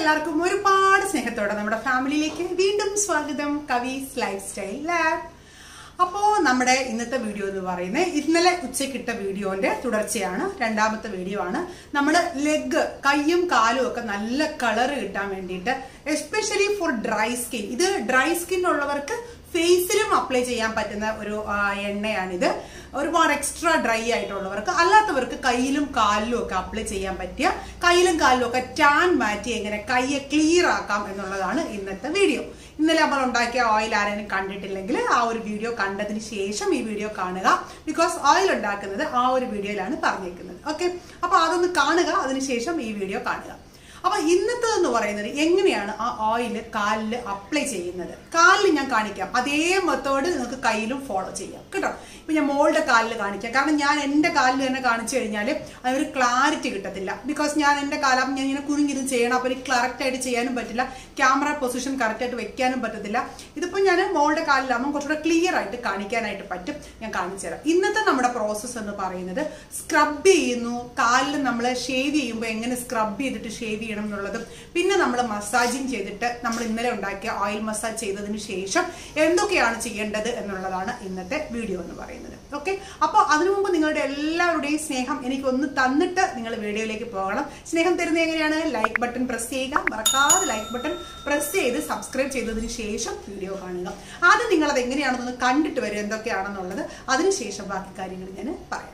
എല്ലാവർക്കും ഒരുപാട് സ്നേഹത്തോടെ നമ്മുടെ ഫാമിലിയിലേക്ക് വീണ്ടും സ്വാഗതം കവീസ് ലൈഫ് സ്റ്റൈൽ ലാബ് അപ്പോ നമ്മുടെ ഇന്നത്തെ വീഡിയോ എന്ന് പറയുന്നത് ഇന്നലെ ഉച്ചക്കിട്ട വീഡിയോന്റെ തുടർച്ചയാണ് രണ്ടാമത്തെ വീഡിയോ ആണ് നമ്മൾ ലെഗ് കൈയും കാലും ഒക്കെ നല്ല കളർ കിട്ടാൻ വേണ്ടിയിട്ട് എസ്പെഷ്യലി ഫോർ ഡ്രൈ സ്കിൻ ഇത് ഡ്രൈ സ്കിൻ ഉള്ളവർക്ക് ഫേസിലും അപ്ലൈ ചെയ്യാൻ പറ്റുന്ന ഒരു ആ, എണ്ണയാണിത് ഒരുപാട് എക്സ്ട്രാ ഡ്രൈ ആയിട്ടുള്ളവർക്ക് അല്ലാത്തവർക്ക് കയ്യിലും കാലിലും ഒക്കെ അപ്ലൈ ചെയ്യാൻ പറ്റിയ കയ്യിലും കാലിലും ഒക്കെ ടാൻ മാറ്റി എങ്ങനെ കയ്യെ ക്ലിയർ ആക്കാം എന്നുള്ളതാണ് ഇന്നത്തെ വീഡിയോ ഇന്നലെ നമ്മൾ ഉണ്ടാക്കിയ ഓയിൽ ആരെങ്കിലും കണ്ടിട്ടില്ലെങ്കിൽ ആ ഒരു വീഡിയോ കണ്ടതിന് ശേഷം ഈ വീഡിയോ കാണുക ബിക്കോസ് ഓയിൽ ഉണ്ടാക്കുന്നത് ആ ഒരു വീഡിയോയിലാണ് പറഞ്ഞേക്കുന്നത് ഓക്കെ അപ്പൊ അതൊന്ന് കാണുക അതിനുശേഷം ഈ വീഡിയോ കാണുക അപ്പൊ ഇന്നത്തെ എന്ന് പറയുന്നത് എങ്ങനെയാണ് ആ ഓയിൽ കാലിൽ അപ്ലൈ ചെയ്യുന്നത് കാലിൽ ഞാൻ കാണിക്കാം അതേ മെത്തേഡ് നിങ്ങൾക്ക് കയ്യിലും ഫോളോ ചെയ്യാം കേട്ടോ ഇപ്പൊ ഞാൻ മോളുടെ കാലിൽ കാണിക്കാം കാരണം ഞാൻ എന്റെ കാലിൽ തന്നെ കാണിച്ചു കഴിഞ്ഞാൽ അതൊരു ക്ലാരിറ്റി കിട്ടത്തില്ല ബിക്കോസ് ഞാൻ എന്റെ കാലം ഞാൻ ഇങ്ങനെ കുനിഞ്ഞിരുന്ന് ചെയ്യണം അപ്പൊ എനിക്ക് കറക്റ്റ് ആയിട്ട് ചെയ്യാനും പറ്റില്ല ക്യാമറ പൊസിഷൻ കറക്റ്റ് ആയിട്ട് വെക്കാനും പറ്റത്തില്ല ഇതിപ്പോ ഞാൻ മോളുടെ കാലിലാകുമ്പോൾ കുറച്ചുകൂടെ ക്ലിയർ ആയിട്ട് കാണിക്കാനായിട്ട് പറ്റും ഞാൻ കാണിച്ചു തരാം ഇന്നത്തെ നമ്മുടെ പ്രോസസ്സ് എന്ന് പറയുന്നത് സ്ക്രബ് ചെയ്യുന്നു കാലിൽ നമ്മൾ ഷേവ് ചെയ്യുമ്പോൾ എങ്ങനെ സ്ക്രബ് ചെയ്തിട്ട് ഷേവ് ചെയ്യണം എന്നുള്ളതും പിന്നെ നമ്മൾ മസാജിങ് ചെയ്തിട്ട് നമ്മൾ ഇന്നലെ ഉണ്ടാക്കിയ ഓയിൽ മസാജ് ചെയ്തതിന് ശേഷം എന്തൊക്കെയാണ് ചെയ്യേണ്ടത് എന്നുള്ളതാണ് ഇന്നത്തെ വീഡിയോ എന്ന് പറയുന്നത് ഓക്കെ അപ്പോൾ അതിനു മുമ്പ് നിങ്ങളുടെ എല്ലാവരുടെയും സ്നേഹം എനിക്ക് ഒന്ന് തന്നിട്ട് നിങ്ങൾ വീഡിയോയിലേക്ക് പോകണം സ്നേഹം തരുന്നത് എങ്ങനെയാണ് ലൈക്ക് ബട്ടൺ പ്രസ് ചെയ്യുക മറക്കാതെ ലൈക്ക് ബട്ടൺ പ്രസ് ചെയ്ത് സബ്സ്ക്രൈബ് ചെയ്തതിന് ശേഷം വീഡിയോ കാണുക ആദ്യം നിങ്ങൾ അത് എങ്ങനെയാണെന്നൊന്ന് കണ്ടിട്ട് വരും എന്തൊക്കെയാണെന്നുള്ളത് അതിനുശേഷം ബാക്കി കാര്യങ്ങൾ ഞാൻ പറയാം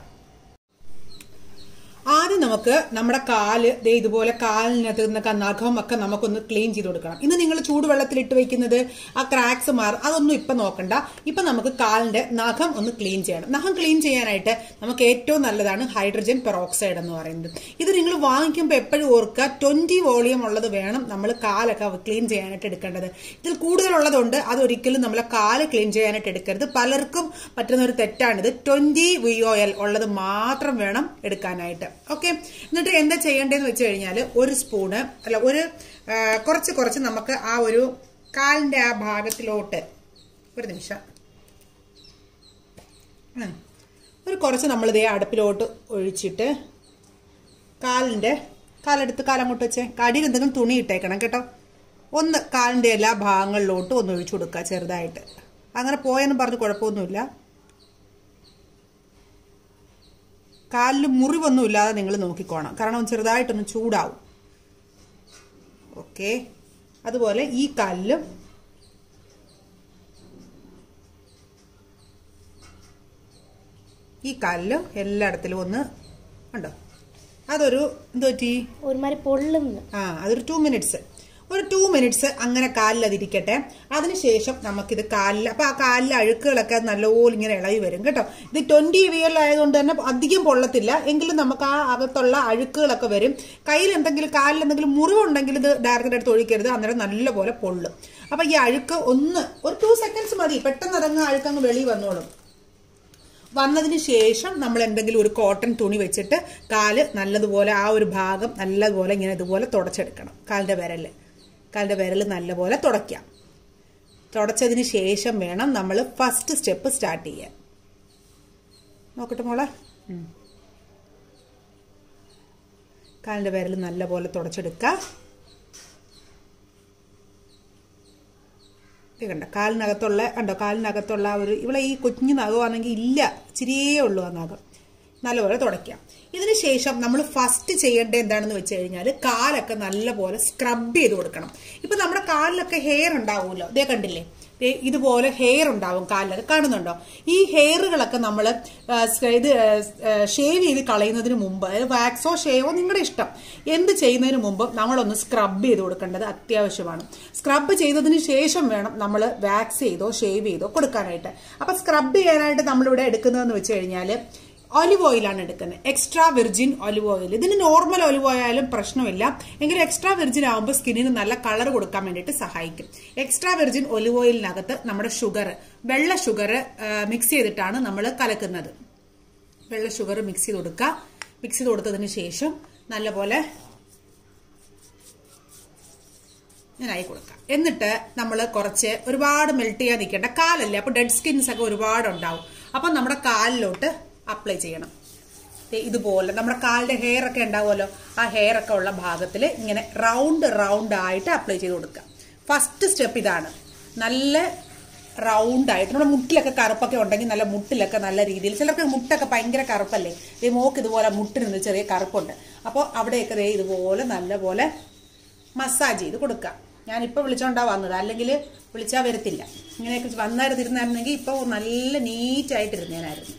ആദ്യം നമുക്ക് നമ്മുടെ കാല് ദേ ഇതുപോലെ കാലിനകത്ത് നിന്നൊക്കെ നഖം ഒക്കെ നമുക്കൊന്ന് ക്ലീൻ ചെയ്ത് കൊടുക്കണം ഇന്ന് നിങ്ങൾ ചൂടുവെള്ളത്തിൽ ഇട്ട് വെക്കുന്നത് ആ ക്രാക്സ് മാറും അതൊന്നും ഇപ്പൊ നോക്കണ്ട ഇപ്പൊ നമുക്ക് കാലിന്റെ നഖം ഒന്ന് ക്ലീൻ ചെയ്യണം നഖം ക്ലീൻ ചെയ്യാനായിട്ട് നമുക്ക് ഏറ്റവും നല്ലതാണ് ഹൈഡ്രജൻ പെറോക്സൈഡ് എന്ന് പറയുന്നത് ഇത് നിങ്ങൾ വാങ്ങിക്കുമ്പോൾ എപ്പോഴും ഓർക്കുക ട്വന്റി വോളിയം ഉള്ളത് വേണം നമ്മൾ കാലൊക്കെ ക്ലീൻ ചെയ്യാനായിട്ട് എടുക്കേണ്ടത് ഇതിൽ കൂടുതലുള്ളതുകൊണ്ട് അതൊരിക്കലും നമ്മളെ കാല് ക്ലീൻ ചെയ്യാനായിട്ട് എടുക്കരുത് പലർക്കും പറ്റുന്ന ഒരു തെറ്റാണിത് ട്വന്റി വി ഒ എൽ ഉള്ളത് മാത്രം വേണം എടുക്കാനായിട്ട് ഓക്കെ എന്നിട്ട് എന്താ ചെയ്യേണ്ടതെന്ന് വെച്ച് കഴിഞ്ഞാൽ ഒരു സ്പൂണ് അല്ല ഒരു ആ, കുറച്ച് കുറച്ച് നമുക്ക് ആ ഒരു കാലിന്റെ ആ ഭാഗത്തിലോട്ട് ഒരു നിമിഷം ഉം. ഒരു കുറച്ച് നമ്മൾ ഇതേ അടുപ്പിലോട്ട് ഒഴിച്ചിട്ട് കാലിന്റെ കാലെടുത്ത് കാലങ്ങോട്ട് വെച്ചേ കടിയിൽ എന്തെങ്കിലും തുണി ഇട്ടേക്കണം കേട്ടോ ഒന്ന് കാലിന്റെ എല്ലാ ഭാഗങ്ങളിലോട്ടും ഒന്ന് ഒഴിച്ചു കൊടുക്കുക ചെറുതായിട്ട് അങ്ങനെ പോയെന്നും പറഞ്ഞ് കുഴപ്പമൊന്നുമില്ല കാലിൽ മുറിവൊന്നും ഇല്ലാതെ നിങ്ങൾ നോക്കിക്കോണം കാരണം ചെറുതായിട്ടൊന്ന് ചൂടാവും ഓക്കെ അതുപോലെ ഈ കാലിലും ഈ കാലിലും എല്ലായിടത്തിലും ഒന്ന് ഉണ്ടോ അതൊരു എന്ത് പറ്റി ഒരുമാതിരി പൊള്ളുന്നു ആ അതൊരു ടു മിനിറ്റ്സ് ഒരു ടു മിനിറ്റ്സ് അങ്ങനെ കാലിൽ അതിരിക്കട്ടെ അതിനുശേഷം നമുക്കിത് കാലിൽ അപ്പൊ ആ കാലിലെ അഴുക്കുകളൊക്കെ നല്ലപോലെ ഇങ്ങനെ ഇളകി വരും കേട്ടോ ഇത് ട്വന്റി വി എൽ ആയതുകൊണ്ട് തന്നെ അധികം പൊള്ളത്തില്ല എങ്കിലും നമുക്ക് ആ അകത്തുള്ള അഴുക്കുകളൊക്കെ വരും കയ്യിൽ എന്തെങ്കിലും കാലിൽ എന്തെങ്കിലും മുറിവുണ്ടെങ്കിൽ ഇത് ഡയറക്റ്റ് എടുത്ത് ഒഴിക്കരുത് അന്നേരം നല്ലപോലെ പൊള്ളും അപ്പൊ ഈ അഴുക്ക് ഒന്ന് ഒരു ടു സെക്കൻഡ്സ് മതി പെട്ടെന്ന് അതങ്ങ് അഴുക്കങ്ങ് വെളി വന്നോളും വന്നതിന് ശേഷം നമ്മൾ എന്തെങ്കിലും ഒരു കോട്ടൺ തുണി വെച്ചിട്ട് കാല് നല്ലതുപോലെ ആ ഒരു ഭാഗം നല്ലതുപോലെ ഇങ്ങനെ ഇതുപോലെ തുടച്ചെടുക്കണം കാലിന്റെ വിരല് കാലിന്റെ വിരൽ നല്ലപോലെ തുടയ്ക്കാം തുടച്ചതിന് ശേഷം വേണം നമ്മൾ ഫസ്റ്റ് സ്റ്റെപ്പ് സ്റ്റാർട്ട് ചെയ്യാൻ നോക്കട്ടെ മോളെ ഉം. കാലിന്റെ വിരൽ നല്ലപോലെ തുടച്ചെടുക്കുക ഇത് കണ്ട കാലിനകത്തുള്ള കണ്ടോ കാലിനകത്തുള്ള ആ ഒരു ഇവിടെ ഈ കുഞ്ഞു നഖമാണെങ്കിൽ ഇല്ല ഇച്ചിരിയേ ഉള്ളൂ ആ നഖം നല്ലപോലെ തുടയ്ക്കാം ഇതിന് ശേഷം നമ്മൾ ഫസ്റ്റ് ചെയ്യേണ്ടത് എന്താണെന്ന് വെച്ച് കഴിഞ്ഞാൽ കാലൊക്കെ നല്ലപോലെ സ്ക്രബ് ചെയ്ത് കൊടുക്കണം ഇപ്പൊ നമ്മുടെ കാലിലൊക്കെ ഹെയർ ഉണ്ടാവുമല്ലോ ഇതേ കണ്ടില്ലേ ദേ ഇതുപോലെ ഹെയർ ഉണ്ടാവും കാലിലൊക്കെ കാണുന്നുണ്ടോ ഈ ഹെയറുകളൊക്കെ നമ്മൾ ഇത് ഷേവ് ചെയ്ത് കളയുന്നതിന് മുമ്പ് അതായത് വാക്സോ ഷേവോ നിങ്ങളുടെ ഇഷ്ടം എന്ത് ചെയ്യുന്നതിന് മുമ്പ് നമ്മളൊന്ന് സ്ക്രബ് ചെയ്ത് കൊടുക്കേണ്ടത് അത്യാവശ്യമാണ് സ്ക്രബ് ചെയ്തതിന് ശേഷം വേണം നമ്മൾ വാക്സ് ചെയ്തോ ഷേവ് ചെയ്തോ കൊടുക്കാനായിട്ട് അപ്പൊ സ്ക്രബ് ചെയ്യാനായിട്ട് നമ്മളിവിടെ എടുക്കുന്നതെന്ന് വെച്ച് കഴിഞ്ഞാൽ ഒലിവ് ഓയിലാണ് എടുക്കുന്നത് എക്സ്ട്രാ വിർജിൻ ഒലിവ് ഓയിൽ ഇതിന് നോർമൽ ഒലിവ് ഓയിൽ ആയാലും പ്രശ്നമില്ല എങ്കിലും എക്സ്ട്രാ വിർജിൻ ആകുമ്പോൾ സ്കിന്നിന് നല്ല കളർ കൊടുക്കാൻ വേണ്ടിയിട്ട് സഹായിക്കും എക്സ്ട്രാ വിർജിൻ ഒലിവ് ഓയിലിനകത്ത് നമ്മുടെ ഷുഗർ വെള്ള ഷുഗർ മിക്സ് ചെയ്തിട്ടാണ് നമ്മൾ കലക്കുന്നത് വെള്ള ഷുഗർ മിക്സ് ചെയ്ത് കൊടുക്കുക മിക്സ് ചെയ്ത് കൊടുത്തതിന് ശേഷം നല്ലപോലെ ഇങ്ങനായി കൊടുക്കാം എന്നിട്ട് നമ്മൾ കുറച്ച് ഒരുപാട് മെൽറ്റ് ചെയ്യാൻ നിൽക്കേണ്ട കാലല്ലേ അപ്പൊ ഡെഡ് സ്കിൻസ് ഒക്കെ ഒരുപാട് ഉണ്ടാവും അപ്പൊ നമ്മുടെ കാലിലോട്ട് അപ്ലൈ ചെയ്യണം ദേ ഇതുപോലെ നമ്മുടെ കാലിന്റെ ഹെയർ ഒക്കെ ഉണ്ടാവുമല്ലോ ആ ഹെയർ ഒക്കെ ഉള്ള ഭാഗത്തിൽ ഇങ്ങനെ റൗണ്ട് റൗണ്ട് ആയിട്ട് അപ്ലൈ ചെയ്ത് കൊടുക്കുക ഫസ്റ്റ് സ്റ്റെപ്പ് ഇതാണ് നല്ല റൗണ്ട് ആയിട്ട് നമ്മുടെ മുട്ടിലൊക്കെ കറുപ്പൊക്കെ ഉണ്ടെങ്കിൽ നല്ല മുട്ടിലൊക്കെ നല്ല രീതിയിൽ ചിലർക്ക് മുട്ടൊക്കെ ഭയങ്കര കറുപ്പല്ലേ ഈ മോക്ക് ഇതുപോലെ മുട്ടിന് നിന്ന് ചെറിയ കറുപ്പുണ്ട് അപ്പോൾ അവിടെയൊക്കെ ദേ ഇതുപോലെ നല്ലപോലെ മസാജ് ചെയ്ത് കൊടുക്കുക ഞാനിപ്പോൾ വിളിച്ചോണ്ടാ വന്നത് അല്ലെങ്കിൽ വിളിച്ചാൽ വരത്തില്ല ഇങ്ങനെയൊക്കെ വന്നായിരുന്നിരുന്നായിരുന്നെങ്കിൽ ഇപ്പോൾ നല്ല നീറ്റായിട്ടിരുന്നേനായിരുന്നു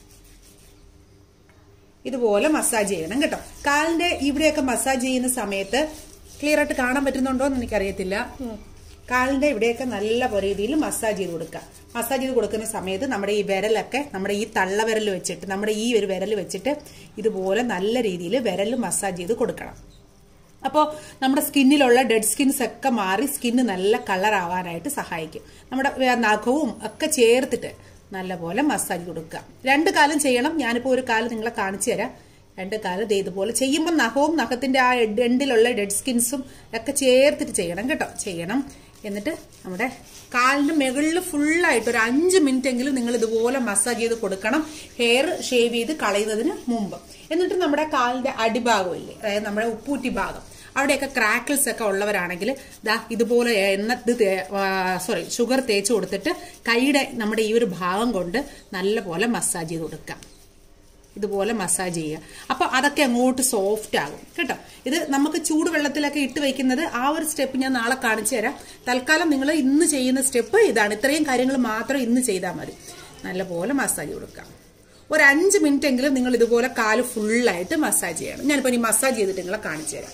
ഇതുപോലെ മസാജ് ചെയ്യണം കേട്ടോ കാലിന്റെ ഇവിടെയൊക്കെ മസാജ് ചെയ്യുന്ന സമയത്ത് ക്ലിയർ ആയിട്ട് കാണാൻ പറ്റുന്നുണ്ടോ എന്ന് എനിക്കറിയത്തില്ല കാലിന്റെ ഇവിടെയൊക്കെ നല്ല രീതിയിൽ മസാജ് ചെയ്ത് കൊടുക്കുക മസാജ് ചെയ്ത് കൊടുക്കുന്ന സമയത്ത് നമ്മുടെ ഈ വിരലൊക്കെ നമ്മുടെ ഈ തള്ളവിരൽ വെച്ചിട്ട് നമ്മുടെ ഈ ഒരു വിരൽ വെച്ചിട്ട് ഇതുപോലെ നല്ല രീതിയിൽ വിരൽ മസാജ് ചെയ്ത് കൊടുക്കണം അപ്പോൾ നമ്മുടെ സ്കിന്നിലുള്ള ഡെഡ് സ്കിൻസ് ഒക്കെ മാറി സ്കിന്ന് നല്ല കളർ ആവാനായിട്ട് സഹായിക്കും നമ്മുടെ വേ- നഖവും ഒക്കെ ചേർത്തിട്ട് നല്ലപോലെ മസാജ് കൊടുക്കുക രണ്ട് കാലം ചെയ്യണം ഞാനിപ്പോൾ ഒരു കാലം നിങ്ങളെ കാണിച്ചു തരാം രണ്ട് കാലം ദേ ഇതുപോലെ ചെയ്യുമ്പോൾ നഖവും നഖത്തിന്റെ ആ എൻഡിലുള്ള ഡെഡ് സ്കിൻസും ഒക്കെ ചേർത്തിട്ട് ചെയ്യണം കേട്ടോ ചെയ്യണം എന്നിട്ട് നമ്മുടെ കാലിന്റെ മുകളിൽ ഫുള്ളായിട്ട് ഒരു അഞ്ച് മിനിറ്റ് എങ്കിലും നിങ്ങൾ ഇതുപോലെ മസാജ് ചെയ്ത് കൊടുക്കണം ഹെയർ ഷേവ് ചെയ്ത് കളയുന്നതിന് മുമ്പ് എന്നിട്ട് നമ്മുടെ കാലിന്റെ അടിഭാഗം ഇല്ലേ അതായത് നമ്മുടെ ഉപ്പൂറ്റി ഭാഗം അവിടെയൊക്കെ ക്രാക്കിൾസ് ഒക്കെ ഉള്ളവരാണെങ്കിൽ ദാ ഇതുപോലെ എണ്ണ ഇത് സോറി ഷുഗർ തേച്ച് കൊടുത്തിട്ട് കൈയുടെ നമ്മുടെ ഈ ഒരു ഭാഗം കൊണ്ട് നല്ലപോലെ മസാജ് ചെയ്ത് കൊടുക്കാം ഇതുപോലെ മസാജ് ചെയ്യുക അപ്പൊ അതൊക്കെ അങ്ങോട്ട് സോഫ്റ്റ് ആകും കേട്ടോ ഇത് നമുക്ക് ചൂടുവെള്ളത്തിലൊക്കെ ഇട്ട് വെക്കുന്നത് ആ ഒരു സ്റ്റെപ്പ് ഞാൻ നാളെ കാണിച്ചു തരാം തൽക്കാലം നിങ്ങൾ ഇന്ന് ചെയ്യുന്ന സ്റ്റെപ്പ് ഇതാണ് ഇത്രയും കാര്യങ്ങൾ മാത്രം ഇന്ന് ചെയ്താൽ മതി നല്ലപോലെ മസാജ് കൊടുക്കാം ഒരു അഞ്ച് മിനിറ്റ് എങ്കിലും നിങ്ങൾ ഇതുപോലെ കാല് ഫുള്ളായിട്ട് മസാജ് ചെയ്യണം ഞാനിപ്പോൾ ഇനി മസാജ് ചെയ്തിട്ട് നിങ്ങളെ കാണിച്ചു തരാം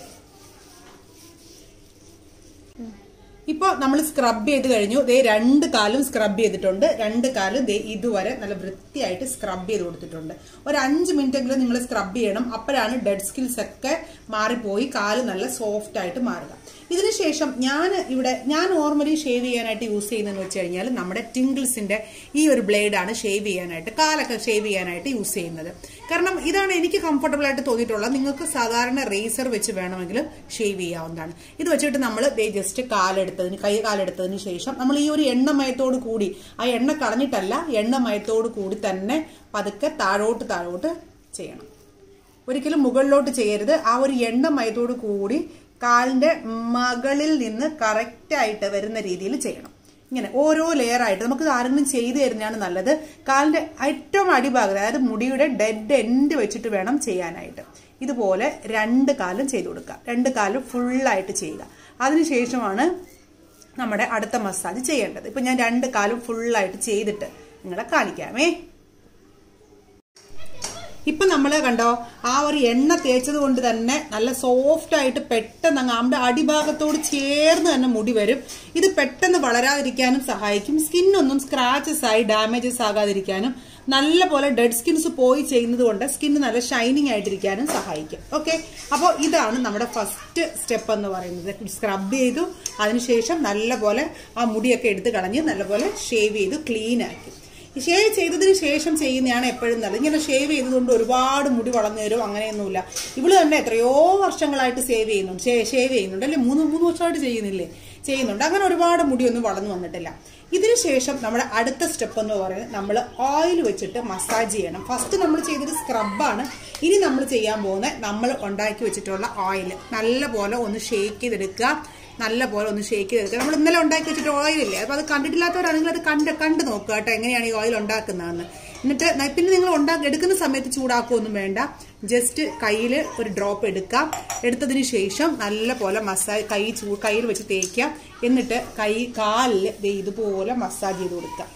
ഇപ്പോൾ നമ്മൾ സ്ക്രബ് ചെയ്ത് കഴിഞ്ഞു ദേ രണ്ട് കാലും സ്ക്രബ് ചെയ്തിട്ടുണ്ട് രണ്ട് കാലും ദേ ഇതുവരെ നല്ല വൃത്തിയായിട്ട് സ്ക്രബ് ചെയ്ത് കൊടുത്തിട്ടുണ്ട് ഒരു അഞ്ച് മിനിറ്റ് എങ്കിലും നിങ്ങൾ സ്ക്രബ് ചെയ്യണം അപ്പോഴാണ് ഡെഡ് സ്കിൽസ് ഒക്കെ മാറിപ്പോയി കാല് നല്ല സോഫ്റ്റ് ആയിട്ട് മാറുക ഇതിനുശേഷം ഞാൻ ഇവിടെ ഞാൻ നോർമലി ഷേവ് ചെയ്യാനായിട്ട് യൂസ് ചെയ്യുന്നതെന്ന് വെച്ച് കഴിഞ്ഞാൽ നമ്മുടെ ടിങ്കിൾസിന്റെ ഈ ഒരു ബ്ലേഡാണ് ഷേവ് ചെയ്യാനായിട്ട് കാലൊക്കെ ഷേവ് ചെയ്യാനായിട്ട് യൂസ് ചെയ്യുന്നത് കാരണം ഇതാണ് എനിക്ക് കംഫർട്ടബിൾ ആയിട്ട് തോന്നിയിട്ടുള്ളത് നിങ്ങൾക്ക് സാധാരണ റേസർ വെച്ച് വേണമെങ്കിൽ ഷേവ് ചെയ്യാവുന്നതാണ് ഇത് വെച്ചിട്ട് നമ്മൾ ജസ്റ്റ് കാലെടുത്തതിന് കൈ കാലെടുത്തതിന് ശേഷം നമ്മൾ ഈ ഒരു എണ്ണമയത്തോട് കൂടി ആ എണ്ണ കളഞ്ഞിട്ടല്ല എണ്ണമയത്തോട് കൂടി തന്നെ പതുക്കെ താഴോട്ട് താഴോട്ട് ചെയ്യണം ഒരിക്കലും മുകളിലോട്ട് ചെയ്യരുത് ആ ഒരു എണ്ണമയത്തോട് കൂടി കാലിന്റെ മകളിൽ നിന്ന് കറക്റ്റ് ആയിട്ട് വരുന്ന രീതിയിൽ ചെയ്യണം ഇങ്ങനെ ഓരോ ലെയർ ആയിട്ട് നമുക്ക് ആരെങ്കിലും ചെയ്തു തരുന്നതാണ് നല്ലത് കാലിന്റെ ഏറ്റവും അടിഭാഗം അതായത് മുടിയുടെ ഡെഡ് എൻഡ് വെച്ചിട്ട് വേണം ചെയ്യാനായിട്ട് ഇതുപോലെ രണ്ട് കാലം ചെയ്തു കൊടുക്കുക രണ്ട് കാലം ഫുള്ളായിട്ട് ചെയ്യുക അതിനുശേഷമാണ് നമ്മുടെ അടുത്ത മസാജ് ചെയ്യേണ്ടത് ഇപ്പൊ ഞാൻ രണ്ട് കാലും ഫുള്ളായിട്ട് ചെയ്തിട്ട് നിങ്ങളെ കാണിക്കാമേ ഇപ്പൊ നമ്മൾ കണ്ടോ ആ ഒരു എണ്ണ തേച്ചത് കൊണ്ട് തന്നെ നല്ല സോഫ്റ്റ് ആയിട്ട് പെട്ടെന്ന് അങ്ങ് നമ്മുടെ അടിഭാഗത്തോട് ചേർന്ന് തന്നെ മുടി വരും ഇത് പെട്ടെന്ന് വളരാതിരിക്കാനും സഹായിക്കും സ്കിന്നൊന്നും സ്ക്രാച്ചസ് ആയി ഡാമേജസ് ആകാതിരിക്കാനും നല്ല പോലെ ഡെഡ് സ്കിൻസ് പോയി ചെയ്യുന്നത് കൊണ്ട് സ്കിന്ന് നല്ല ഷൈനിങ് ആയിട്ടിരിക്കാനും സഹായിക്കും ഓക്കെ അപ്പോൾ ഇതാണ് നമ്മുടെ ഫസ്റ്റ് സ്റ്റെപ്പ് എന്ന് പറയുന്നത് സ്ക്രബ് ചെയ്തു അതിനുശേഷം നല്ല പോലെ ആ മുടിയൊക്കെ എടുത്ത് കളഞ്ഞ് നല്ലപോലെ ഷേവ് ചെയ്ത് ക്ലീൻ ആക്കി ഷേവ് ചെയ്തതിന് ശേഷം ചെയ്യുന്നതാണ് എപ്പോഴും നല്ലത് ഇങ്ങനെ ഷേവ് ചെയ്തതുകൊണ്ട് ഒരുപാട് മുടി വളർന്നു വരും അങ്ങനെയൊന്നുമില്ല ഇവള് തന്നെ എത്രയോ വർഷങ്ങളായിട്ട് സേവ് ചെയ്യുന്നുണ്ട് ഷേവ് ചെയ്യുന്നുണ്ട് അല്ലെ മൂന്ന് മൂന്ന് വർഷമായിട്ട് ചെയ്യുന്നില്ലേ ചെയ്യുന്നുണ്ട് അങ്ങനെ ഒരുപാട് മുടിയൊന്നും വളർന്നു വന്നിട്ടില്ല ഇതിനുശേഷം നമ്മുടെ അടുത്ത സ്റ്റെപ്പ് എന്ന് പറയുന്നത് നമ്മൾ ഓയിൽ വെച്ചിട്ട് മസാജ് ചെയ്യണം ഫസ്റ്റ് നമ്മൾ ചെയ്തത് സ്ക്രബാണ് ഇനി നമ്മൾ ചെയ്യാൻ പോകുന്ന നമ്മൾ ഉണ്ടാക്കി വെച്ചിട്ടുള്ള ഓയിൽ നല്ല പോലെ ഒന്ന് ഷേക്ക് ചെയ്തെടുക്കുക നല്ല പോലെ ഒന്ന് ഷേക്ക് ചെയ്തെടുക്കുക നമ്മൾ ഇന്നലെ ഉണ്ടാക്കി വെച്ചിട്ട് ഓയിലില്ലേ അപ്പോൾ അത് കണ്ടിട്ടില്ലാത്തവരാണെങ്കിൽ അത് കണ്ട് കണ്ട് നോക്കുക കേട്ടോ എങ്ങനെയാണ് ഈ ഓയിൽ ഉണ്ടാക്കുന്നതെന്ന് എന്നിട്ട് ന- പിന്നെ നിങ്ങൾ ഉണ്ടാക്കി എടുക്കുന്ന സമയത്ത് ചൂടാക്കുകയൊന്നും വേണ്ട ജസ്റ്റ് കയ്യിൽ ഒരു ഡ്രോപ്പ് എടുക്കാം എടുത്തതിന് ശേഷം നല്ല പോലെ മസാജ് കൈ ചൂ കയ്യിൽ വെച്ച് തേക്കുക എന്നിട്ട് കൈ കാലിൽ ദേ ഇതുപോലെ മസാജ് ചെയ്ത് കൊടുക്കുക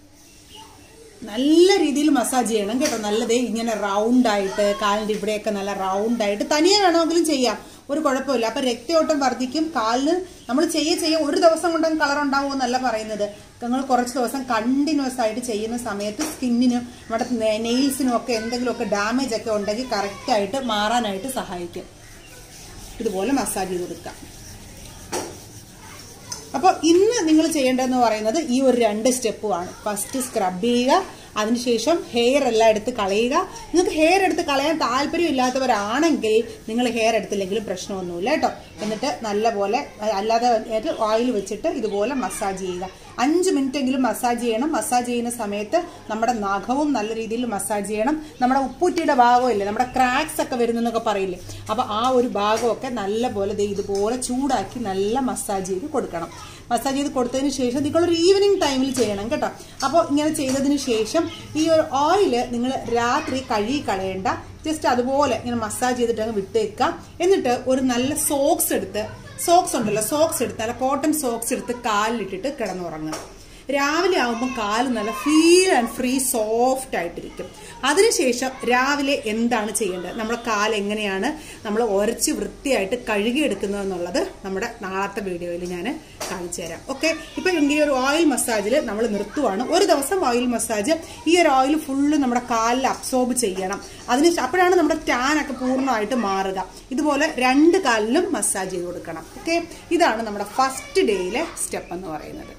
നല്ല രീതിയിൽ മസാജ് ചെയ്യണം കേട്ടോ നല്ലതേ ഇങ്ങനെ റൗണ്ട് ആയിട്ട് കാലിന്റെ ഇവിടെയൊക്കെ നല്ല റൗണ്ട് ആയിട്ട് തനിയെ വേണമെങ്കിലും ചെയ്യാം ഒരു കുഴപ്പമില്ല അപ്പൊ രക്തയോട്ടം വർദ്ധിക്കും കാലിന് നമ്മൾ ചെയ്യ ചെയ്യ ഒരു ദിവസം കൊണ്ടൊന്നും കളർ ഉണ്ടാവും എന്നല്ല പറയുന്നത് നിങ്ങൾ കുറച്ച് ദിവസം കണ്ടിന്യൂസ് ആയിട്ട് ചെയ്യുന്ന സമയത്ത് സ്കിന്നിനും നമ്മുടെ നെയിൽസിനും ഒക്കെ എന്തെങ്കിലുമൊക്കെ ഡാമേജ് ഒക്കെ ഉണ്ടെങ്കിൽ കറക്റ്റ് ആയിട്ട് മാറാനായിട്ട് സഹായിക്കും ഇതുപോലെ മസാജ് ചെയ്ത് കൊടുക്കാം അപ്പോൾ ഇന്ന് നിങ്ങൾ ചെയ്യേണ്ടതെന്ന് പറയുന്നത് ഈ ഒരു രണ്ട് സ്റ്റെപ്പുമാണ് ഫസ്റ്റ് സ്ക്രബ് ചെയ്യുക അതിനുശേഷം ഹെയർ എല്ലാം എടുത്ത് കളയുക നിങ്ങൾക്ക് ഹെയർ എടുത്ത് കളയാൻ താല്പര്യം ഇല്ലാത്തവരാണെങ്കിൽ നിങ്ങൾ ഹെയർ എടുത്തില്ലെങ്കിലും പ്രശ്നമൊന്നുമില്ല കേട്ടോ എന്നിട്ട് നല്ലപോലെ അല്ലാതെ ഓയിൽ വെച്ചിട്ട് ഇതുപോലെ മസാജ് ചെയ്യുക അഞ്ച് മിനിറ്റ് എങ്കിലും മസാജ് ചെയ്യണം മസാജ് ചെയ്യുന്ന സമയത്ത് നമ്മുടെ നഖവും നല്ല രീതിയിൽ മസാജ് ചെയ്യണം നമ്മുടെ ഉപ്പൂറ്റിയുടെ ഭാഗമില്ലേ നമ്മുടെ ക്രാക്സ് ഒക്കെ വരുന്നെന്നൊക്കെ പറയില്ലേ അപ്പൊ ആ ഒരു ഭാഗമൊക്കെ നല്ലപോലെ ദേ ഇതുപോലെ ചൂടാക്കി നല്ല മസാജ് ചെയ്ത് കൊടുക്കണം മസാജ് ചെയ്ത് കൊടുത്തതിന് ശേഷം നിങ്ങളൊരു ഈവനിങ് ടൈമിൽ ചെയ്യണം കേട്ടോ അപ്പോൾ ഇങ്ങനെ ചെയ്തതിന് ശേഷം ഈ ഒരു ഓയില് നിങ്ങൾ രാത്രി കഴുകി കളയേണ്ട ജസ്റ്റ് അതുപോലെ ഇങ്ങനെ മസാജ് ചെയ്തിട്ട് അങ്ങ് വിട്ടേക്കുക എന്നിട്ട് ഒരു നല്ല സോക്സ് എടുത്ത് സോക്സ് ഉണ്ടല്ലോ സോക്സ് എടുത്ത് നല്ല കോട്ടൺ സോക്സ് എടുത്ത് കാലിലിട്ടിട്ട് കിടന്നുറങ്ങുക രാവിലെ ആകുമ്പോൾ കാല് നല്ല ഫീൽ ആൻഡ് ഫ്രീ സോഫ്റ്റ് ആയിട്ടിരിക്കും അതിനുശേഷം രാവിലെ എന്താണ് ചെയ്യേണ്ടത് നമ്മുടെ കാല് എങ്ങനെയാണ് നമ്മൾ ഉരച്ച് വൃത്തിയായിട്ട് കഴുകിയെടുക്കുന്നത് എന്നുള്ളത് നമ്മുടെ നാളത്തെ വീഡിയോയിൽ ഞാൻ കാണിച്ചു തരാം ഓക്കെ ഇപ്പൊ ഈ ഒരു ഓയിൽ മസാജിൽ നമ്മൾ നിർത്തുവാണ് ഒരു ദിവസം ഓയിൽ മസാജ് ഈ ഒരു ഓയിൽ ഫുള്ള് നമ്മുടെ കാലിൽ അബ്സോർബ് ചെയ്യണം അതിന് അപ്പോഴാണ് നമ്മുടെ ടാൻ ഒക്കെ പൂർണ്ണമായിട്ട് മാറുക ഇതുപോലെ രണ്ട് കാലിലും മസാജ് ചെയ്ത് കൊടുക്കണം ഓക്കെ ഇതാണ് നമ്മുടെ ഫസ്റ്റ് ഡേയിലെ സ്റ്റെപ്പ് എന്ന് പറയുന്നത്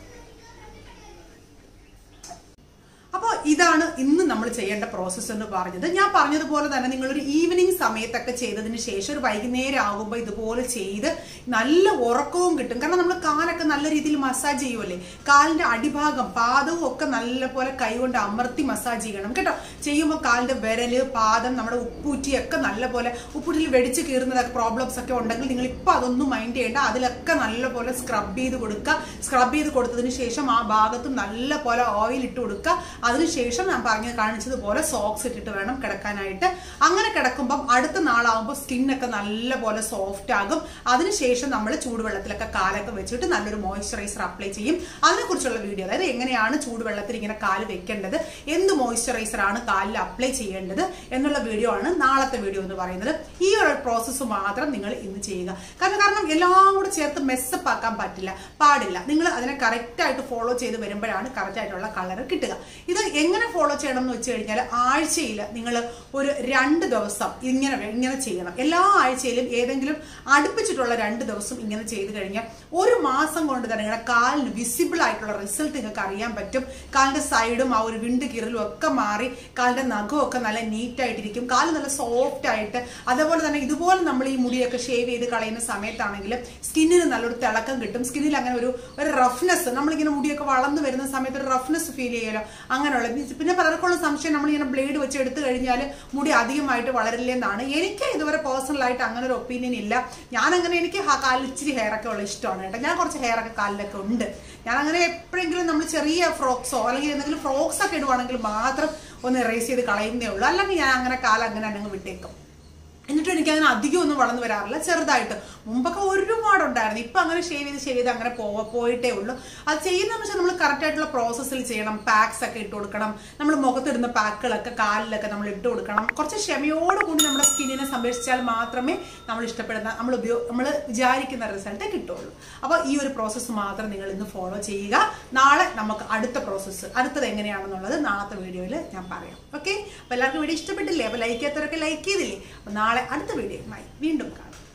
അപ്പോൾ ഇതാണ് ഇന്ന് നമ്മൾ ചെയ്യേണ്ട പ്രോസസ്സ് എന്ന് പറഞ്ഞത് ഞാൻ പറഞ്ഞതുപോലെ തന്നെ നിങ്ങളൊരു ഈവനിങ് സമയത്തൊക്കെ ചെയ്തതിന് ശേഷം ഒരു വൈകുന്നേരം ആകുമ്പോൾ ഇതുപോലെ ചെയ്ത് നല്ല ഉറക്കവും കിട്ടും കാരണം നമ്മൾ കാലൊക്കെ നല്ല രീതിയിൽ മസാജ് ചെയ്യുമല്ലേ കാലിന്റെ അടിഭാഗം പാദവും ഒക്കെ നല്ലപോലെ കൈകൊണ്ട് അമർത്തി മസാജ് ചെയ്യണം കേട്ടോ ചെയ്യുമ്പോൾ കാലിന്റെ വിരല് പാദം നമ്മുടെ ഉപ്പൂറ്റിയൊക്കെ നല്ലപോലെ ഉപ്പൂറ്റിയിൽ വെടിച്ച് കീറുന്നതൊക്കെ പ്രോബ്ലംസ് ഒക്കെ ഉണ്ടെങ്കിൽ നിങ്ങൾ ഇപ്പൊ അതൊന്നും മൈൻഡ് ചെയ്യേണ്ട അതിലൊക്കെ നല്ലപോലെ സ്ക്രബ് ചെയ്ത് കൊടുക്കുക സ്ക്രബ് ചെയ്ത് കൊടുത്തതിന് ശേഷം ആ ഭാഗത്തും നല്ലപോലെ ഓയിൽ ഇട്ട് കൊടുക്കുക അതിനുശേഷം ഞാൻ പറഞ്ഞ് കാണിച്ചതുപോലെ സോക്സ് ഇട്ടിട്ട് വേണം കിടക്കാനായിട്ട് അങ്ങനെ കിടക്കുമ്പം അടുത്ത നാളാവുമ്പോൾ സ്കിന്നൊക്കെ നല്ലപോലെ സോഫ്റ്റ് ആകും അതിനുശേഷം നമ്മൾ ചൂടുവെള്ളത്തിലൊക്കെ കാലൊക്കെ വെച്ചിട്ട് നല്ലൊരു മോയ്സ്ചറൈസർ അപ്ലൈ ചെയ്യും അതിനെക്കുറിച്ചുള്ള വീഡിയോ അതായത് എങ്ങനെയാണ് ചൂടുവെള്ളത്തിൽ ഇങ്ങനെ കാല് വെക്കേണ്ടത് എന്ത് മോയ്സ്ചറൈസർ ആണ് കാലിൽ അപ്ലൈ ചെയ്യേണ്ടത് എന്നുള്ള വീഡിയോ ആണ് നാളത്തെ വീഡിയോ എന്ന് പറയുന്നത് ഈ ഒരു പ്രോസസ്സ് മാത്രം നിങ്ങൾ ഇന്ന് ചെയ്യുക കാരണം കാരണം എല്ലാം കൂടെ ചേർത്ത് മെസ്സപ്പ് ആക്കാൻ പറ്റില്ല പാടില്ല നിങ്ങൾ അതിനെ കറക്റ്റ് ആയിട്ട് ഫോളോ ചെയ്ത് വരുമ്പോഴാണ് കറക്റ്റ് ആയിട്ടുള്ള കളർ കിട്ടുക ഇത് എങ്ങനെ ഫോളോ ചെയ്യണം എന്ന് വെച്ച് കഴിഞ്ഞാൽ ആഴ്ചയിൽ നിങ്ങൾ ഒരു രണ്ട് ദിവസം ഇങ്ങനെ ഇങ്ങനെ ചെയ്യണം എല്ലാ ആഴ്ചയിലും ഏതെങ്കിലും അടുപ്പിച്ചിട്ടുള്ള രണ്ട് ദിവസം ഇങ്ങനെ ചെയ്തു കഴിഞ്ഞാൽ ഒരു മാസം കൊണ്ട് തന്നെ നിങ്ങളുടെ കാലിന് വിസിബിൾ ആയിട്ടുള്ള റിസൾട്ട് നിങ്ങൾക്ക് അറിയാൻ പറ്റും കാലിന്റെ സൈഡും ആ ഒരു വിണ്ട് കീറലും ഒക്കെ മാറി കാലിന്റെ നഖവും ഒക്കെ നല്ല നീറ്റ് ആയിട്ടിരിക്കും കാല് നല്ല സോഫ്റ്റ് ആയിട്ട് അതേപോലെ തന്നെ ഇതുപോലെ നമ്മൾ ഈ മുടിയൊക്കെ ഷേവ് ചെയ്ത് കളയുന്ന സമയത്താണെങ്കിൽ സ്കിന്നിന് നല്ലൊരു തിളക്കം കിട്ടും സ്കിന്നിൽ അങ്ങനെ ഒരു ഒരു റഫ്നെസ് നമ്മളിങ്ങനെ മുടിയൊക്കെ വളർന്നു വരുന്ന സമയത്ത് ഒരു റഫ്നെസ് ഫീൽ ചെയ്യുമല്ലോ അങ്ങനെയുള്ള പിന്നെ പലർക്കുള്ള സംശയം നമ്മളിങ്ങനെ ബ്ലേഡ് വെച്ച് എടുത്തു കഴിഞ്ഞാൽ മുടി അധികമായിട്ട് വളരില്ലെന്നാണ് എനിക്ക് ഇതുവരെ പേഴ്സണലായിട്ട് അങ്ങനെ ഒരു ഒപ്പീനിയൻ ഇല്ല ഞാൻ അങ്ങനെ എനിക്ക് ആ കാലിൽ ഇച്ചിരി ഹെയർ ഒക്കെ ഉള്ള ഇഷ്ടമാണ് കേട്ടോ ഞാൻ കുറച്ച് ഹെയർ ഒക്കെ കാലിലൊക്കെ ഉണ്ട് ഞാൻ അങ്ങനെ എപ്പോഴെങ്കിലും നമ്മൾ ചെറിയ ഫ്രോക്സോ അല്ലെങ്കിൽ എന്തെങ്കിലും ഫ്രോക്സ് ഒക്കെ ഇടുവാണെങ്കിൽ മാത്രം ഒന്ന് എറേസ് ചെയ്ത് കളയുന്നേ ഉള്ളൂ അല്ലെങ്കിൽ ഞാൻ അങ്ങനെ കാലം അങ്ങനെ അങ്ങ് വിട്ടേക്കും എന്നിട്ട് എനിക്ക് അങ്ങനെ അധികം ഒന്നും വളർന്നു വരാറില്ല ചെറുതായിട്ട് മുമ്പൊക്കെ ഒരുപാടുണ്ടായിരുന്നു ഇപ്പൊ അങ്ങനെ ഷേവ് ചെയ്ത് ഷേവ് ചെയ്ത് അങ്ങനെ പോ പോയിട്ടേ ഉള്ളൂ അത് ചെയ്യുന്നതെന്ന് വെച്ചാൽ നമ്മൾ കറക്റ്റ് ആയിട്ടുള്ള പ്രോസസ്സിൽ ചെയ്യണം പാക്സ് ഒക്കെ ഇട്ട് കൊടുക്കണം നമ്മൾ മുഖത്തിടുന്ന പാക്കുകളൊക്കെ കാലിലൊക്കെ നമ്മൾ ഇട്ട് കൊടുക്കണം കുറച്ച് ക്ഷമയോടുകൂടി നമ്മുടെ സ്കിന്നിനെ സംരക്ഷിച്ചാൽ മാത്രമേ നമ്മൾ ഇഷ്ടപ്പെടുന്ന നമ്മൾ ഉപയോഗ നമ്മൾ വിചാരിക്കുന്ന റിസൾട്ട് കിട്ടുള്ളൂ അപ്പോൾ ഈ ഒരു പ്രോസസ്സ് മാത്രം നിങ്ങൾ ഇന്ന് ഫോളോ ചെയ്യുക നാളെ നമുക്ക് അടുത്ത പ്രോസസ്സ് അടുത്തത് എങ്ങനെയാണെന്നുള്ളത് നാളത്തെ വീഡിയോയിൽ ഞാൻ പറയാം ഓക്കെ അപ്പോൾ എല്ലാവർക്കും വീഡിയോ ഇഷ്ടപ്പെട്ടില്ലേ അപ്പോൾ ലൈക്ക് ചെയ്യാത്തവരൊക്കെ ലൈക്ക് ചെയ്തില്ലേ അപ്പോൾ നാളെ അടുത്ത വീഡിയോയുമായി വീണ്ടും കാണാം